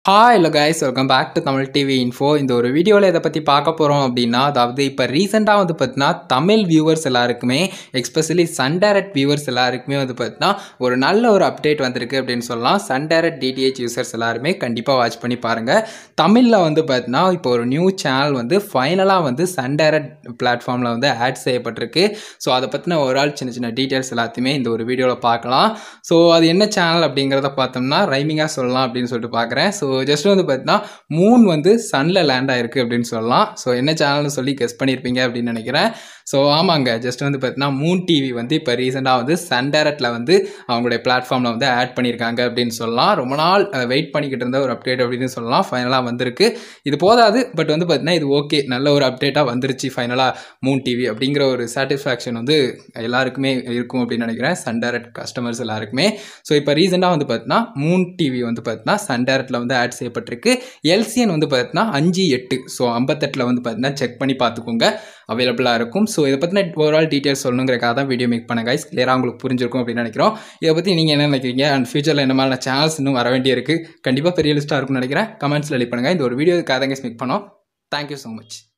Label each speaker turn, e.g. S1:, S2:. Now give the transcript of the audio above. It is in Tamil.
S1: hi hello guys welcome back to Tamil TV info இந்த ஒரு வீடியோவில் இதை பற்றி பார்க்க போகிறோம் அப்படின்னா அதாவது இப்போ ரீசெண்டாக வந்து பார்த்தீங்கன்னா தமிழ் வியூவர்ஸ் எல்லாருக்குமே எக்ஸ்பெஷலி சன் டைரக்ட் வியூவர்ஸ் எல்லாருக்குமே வந்து பார்த்தீங்கன்னா ஒரு நல்ல ஒரு அப்டேட் வந்திருக்கு அப்படின்னு சொல்லலாம் சன் டைரக்ட் டிடிஹெச் யூசர்ஸ் எல்லாருமே கண்டிப்பாக வாட்ச் பண்ணி பாருங்கள் தமிழில் வந்து பார்த்தீங்கன்னா இப்போ ஒரு நியூ சேனல் வந்து ஃபைனலாக வந்து சன் டைரக்ட் பிளாட்ஃபார்மில் வந்து ஆட் செய்யப்பட்டிருக்கு ஸோ அதை பற்றின ஒரு ஆள் சின்ன சின்ன டீட்டெயில்ஸ் எல்லாத்தையுமே இந்த ஒரு வீடியோவில் பார்க்கலாம் ஸோ அது என்ன சேனல் அப்படிங்கிறத பார்த்தோம்னா ரைமிங்காக சொல்லலாம் அப்படின்னு சொல்லிட்டு பார்க்குறேன் ஸோ ஜஸ்ட் வந்து பார்த்தீங்கன்னா மூன் வந்து சன்னில் லேண்ட் ஆயிருக்கு அப்படின்னு சொல்லலாம் ஸோ என்ன சேனல்னு சொல்லி கெஸ் பண்ணியிருப்பீங்க அப்படின்னு நினைக்கிறேன் ஸோ ஆமாங்க ஜஸ்ட் வந்து பார்த்தீங்கன்னா மூன் டிவி வந்து இப்போ ரீசெண்டாக வந்து சன் டேரக்டில் வந்து அவங்களுடைய பிளாட்ஃபார்மில் வந்து ஆட் பண்ணியிருக்காங்க அப்படின்னு சொல்லலாம் ரொம்ப நாள் வெயிட் பண்ணிக்கிட்டு இருந்த ஒரு அப்டேட் அப்படின்னு சொல்லலாம் ஃபைனலாக வந்திருக்கு இது போதாது பட் வந்து பார்த்தீங்கன்னா இது ஓகே நல்ல ஒரு அப்டேட்டாக வந்துருச்சு ஃபைனலாக மூன் டிவி அப்படிங்கிற ஒரு சாட்டிஸ்ஃபேக்ஷன் வந்து எல்லாருக்குமே இருக்கும் அப்படின்னு நினைக்கிறேன் சன் டேரக்ட் கஸ்டமர்ஸ் எல்லாருக்குமே ஸோ இப்போ ரீசெண்டாக வந்து பார்த்தீங்கன்னா மூன் டிவி வந்து பார்த்தீங்கன்னா சன் டேரக்டில் வந்து ஆட் செய்யப்பட்டிருக்கு எல்சிஎன் வந்து பார்த்தீங்கன்னா அஞ்சு எட்டு ஸோ ஐம்பத்தெட்டில் வந்து பார்த்தீங்கன்னா செக் பண்ணி பார்த்துக்கோங்க அவைலபிளாக இருக்கும் ஸோ இதை பற்றின ஓவரால் டீட்டெயில்ஸ் சொல்லணுங்கிறக்காக தான் வீடியோ மேக் பண்ண கைஸ் கிளியராக உங்களுக்கு புரிஞ்சிருக்கும் அப்படின்னு நினைக்கிறோம் இதை பற்றி நீங்கள் என்ன நினைக்கிறீங்க அண்ட் ஃபியூச்சரில் என்ன மாதிரியான சேனல்ஸ் இன்னும் வர வேண்டிய இருக்குது கண்டிப்பாக பெரிய லிஸ்ட்டாக இருக்கும்னு நினைக்கிறேன் கமெண்ட்ஸில் லீவ் பண்ணுங்கள் இந்த ஒரு வீடியோக்காக தான் கைஸ் மேக் பண்ணோம் தேங்க்யூ ஸோ மச்